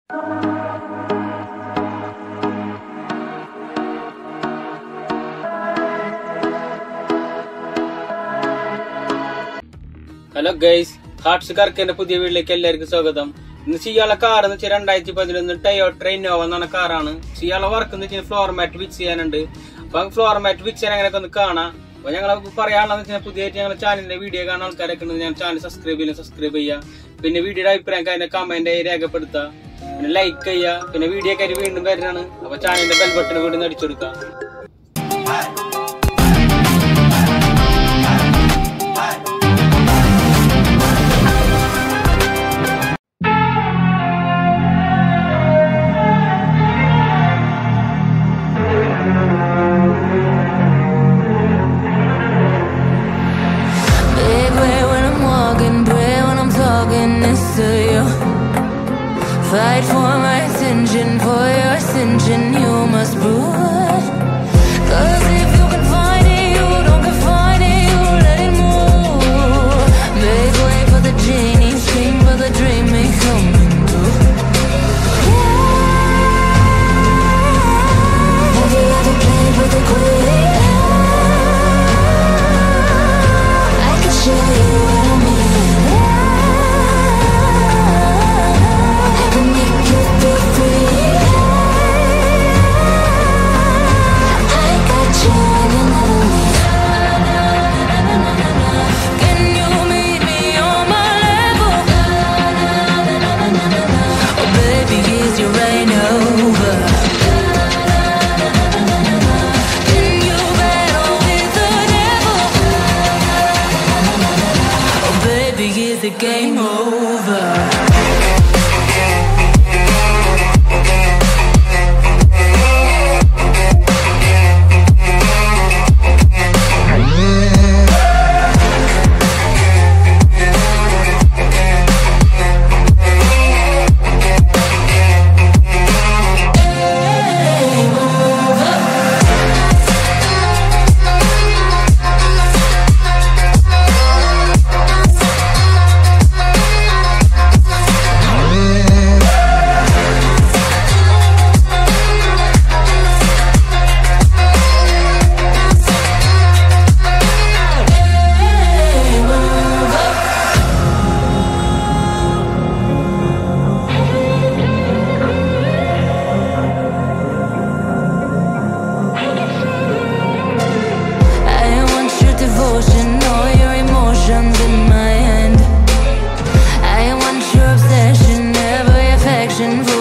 Hello guys hertz കർക്കന്റെ പുതിയ വീട്ടിലേക്ക് എല്ലാവർക്കും സ്വാഗതം ഇന്ന് ചെയ്യാനുള്ള കാർ എന്ന് വെച്ചാൽ രണ്ടായിരത്തി പതിനൊന്ന് ടയോട്ട ഇന്നോവ എന്നാണ് കാറാണ് ചെയ്യാനുള്ള വർക്ക് എന്ന് വെച്ചാൽ ഫ്ലോർ മാറ്റ് ഫിക്സ് ചെയ്യാനുണ്ട് അപ്പൊ ഫ്ലോർ മാറ്റ് ഫിക്സ് ചെയ്യാൻ അങ്ങനെയൊക്കെ ഒന്ന് കാണാം അപ്പൊ ഞങ്ങൾ പറയാനുള്ളത് വെച്ചാൽ പുതിയതായിട്ട് ഞങ്ങളുടെ ചാനലിന്റെ വീഡിയോ കാണാൻ ആൾക്കാരൊക്കെ ഉണ്ട് ഞാൻ ചാനൽ സബ്സ്ക്രൈബ് ചെയ്യുക സബ്സ്ക്രൈബ് ചെയ്യുക പിന്നെ വീഡിയോയുടെ അഭിപ്രായം അതിന്റെ കമന്റ് രേഖപ്പെടുത്തുക പിന്നെ ലൈക്ക് ചെയ്യുക പിന്നെ വീഡിയോ കാര്യം വീണ്ടും വരുന്നതാണ് അപ്പൊ ചാനലിന്റെ ബെൽ ബട്ടൺ വീണ്ടും അടിച്ചെടുക്കുക Big way when I'm walking, pray when I'm talking this to you. Fight for my attention, for your ascension, you must prove. Cause if you can find it, you don't confine it, you let it move. Make way for the genie, scream for the dream, may come true. Have you ever played with a queen? I can show you what I mean. I can make you feel free. I got you when you never leave. Can you meet me on my level? Oh, baby, is your rain over? Can you battle with the devil? Oh, baby, is the game over? I want your devotion, all your emotions in my hand. I want your obsession, every affection for